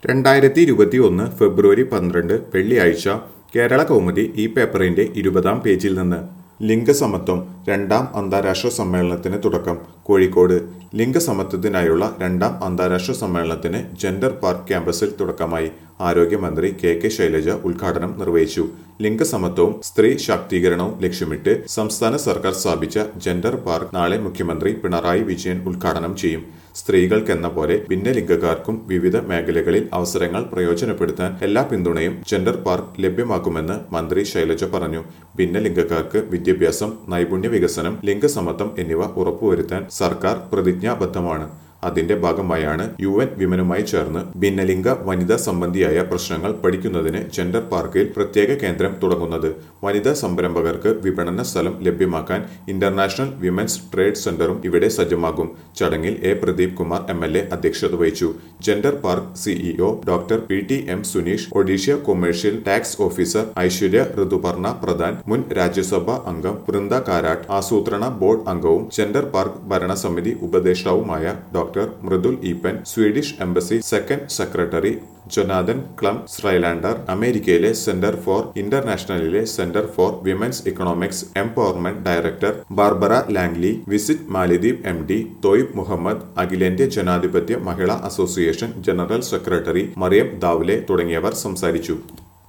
രണ്ടായിരത്തി ഇരുപത്തി ഒന്ന് ഫെബ്രുവരി പന്ത്രണ്ട് വെള്ളിയാഴ്ച കേരള കൗമുദി ഈ പേപ്പറിന്റെ ഇരുപതാം പേജിൽ നിന്ന് ലിംഗസമത്വം രണ്ടാം അന്താരാഷ്ട്ര സമ്മേളനത്തിന് തുടക്കം കോഴിക്കോട് ലിംഗസമത്വത്തിനായുള്ള രണ്ടാം അന്താരാഷ്ട്ര സമ്മേളനത്തിന് ജെൻഡർ പാർക്ക് ക്യാമ്പസിൽ തുടക്കമായി ആരോഗ്യമന്ത്രി കെ കെ ശൈലജ ഉദ്ഘാടനം നിർവഹിച്ചു ലിംഗസമത്വവും സ്ത്രീ ശാക്തീകരണവും ലക്ഷ്യമിട്ട് സംസ്ഥാന സർക്കാർ സ്ഥാപിച്ച ജെൻഡർ പാർക്ക് നാളെ മുഖ്യമന്ത്രി പിണറായി വിജയൻ ഉദ്ഘാടനം ചെയ്യും സ്ത്രീകൾക്കെന്ന പോലെ ഭിന്നലിംഗക്കാർക്കും വിവിധ മേഖലകളിൽ അവസരങ്ങൾ പ്രയോജനപ്പെടുത്താൻ എല്ലാ പിന്തുണയും ജെൻഡർ പാർക്ക് ലഭ്യമാക്കുമെന്ന് മന്ത്രി ശൈലജ പറഞ്ഞു ഭിന്നലിംഗക്കാർക്ക് വിദ്യാഭ്യാസം നൈപുണ്യ വികസനം ലിംഗസമത്വം എന്നിവ ഉറപ്പുവരുത്താൻ സർക്കാർ പ്രതിജ്ഞാബദ്ധമാണ് അതിന്റെ ഭാഗമായാണ് യു എൻ വിമനുമായി ചേർന്ന് ഭിന്നലിംഗ വനിതാ സംബന്ധിയായ പ്രശ്നങ്ങൾ പഠിക്കുന്നതിന് ജെൻഡർ പാർക്കിൽ പ്രത്യേക കേന്ദ്രം തുടങ്ങുന്നത് വനിതാ സംരംഭകർക്ക് വിപണന സ്ഥലം ലഭ്യമാക്കാൻ ഇന്റർനാഷണൽ വിമൻസ് ട്രേഡ് സെന്ററും ഇവിടെ സജ്ജമാകും ചടങ്ങിൽ A Pradeep Kumar M L A അധ്യക്ഷത വഹിച്ചു gender park CEO doctor P T M Suneesh Odisha commercial tax officer Aishwarya Rituparna Pradhan മുൻ രാജ്യസഭാ അംഗം വൃന്ദ കാരാട്ട് ആസൂത്രണ ബോർഡ് അംഗവും ജെൻഡർ പാർക്ക് ഭരണസമിതി ഉപദേഷ്ടാവുമായ doctor Mridul Eapen Swedish embassy second secretary Jonathan ക്ലം സ്രൈലാൻഡർ അമേരിക്കയിലെ സെന്റർ ഫോർ ഇന്റർനാഷണലിലെ centre for women's economics empowerment director Barbara Langley visit മാലിദ്വീപ് എം ഡി തോയിബ് മുഹമ്മദ് അഖിലേന്ത്യാ ജനാധിപത്യ മഹിളാ association general secretary Mariam Dhawale തുടങ്ങിയവർ സംസാരിച്ചു